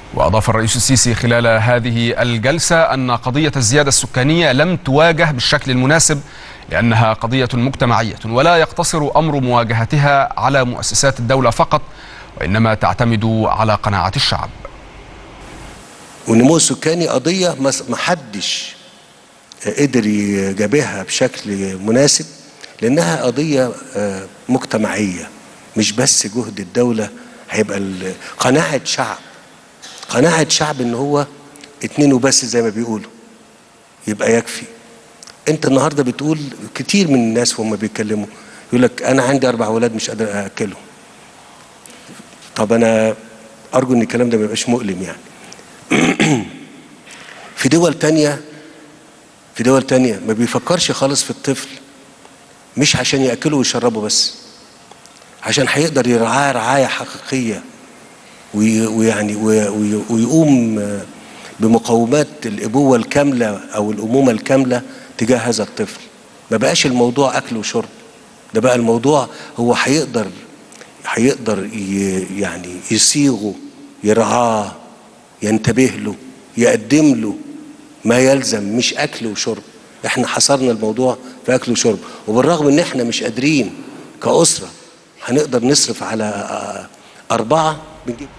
وأضاف الرئيس السيسي خلال هذه الجلسة أن قضية الزيادة السكانية لم تواجه بالشكل المناسب لأنها قضية مجتمعية ولا يقتصر أمر مواجهتها على مؤسسات الدولة فقط وإنما تعتمد على قناعة الشعب والنمو السكاني قضية ما حدش قدر يجابهها بشكل مناسب لأنها قضية مجتمعية مش بس جهد الدولة هيبقى قناعة شعب قناعة شعب ان هو اتنين وبس زي ما بيقولوا يبقى يكفي انت النهارده بتقول كتير من الناس وهم بيتكلموا يقول لك انا عندي اربع اولاد مش قادر اكلهم طب انا ارجو ان الكلام ده ما يبقاش مؤلم يعني في دول تانية في دول تانية ما بيفكرش خالص في الطفل مش عشان ياكله ويشربه بس عشان هيقدر يرعاه رعايه حقيقيه ويعني ويقوم بمقومات الابوه الكامله او الامومه الكامله تجاه هذا الطفل ما بقاش الموضوع اكل وشرب ده بقى الموضوع هو هيقدر هيقدر يعني يصيغه يرعاه ينتبه له يقدم له ما يلزم مش اكل وشرب احنا حصرنا الموضوع في اكل وشرب وبالرغم ان احنا مش قادرين كاسره هنقدر نصرف على اربعه بنجيب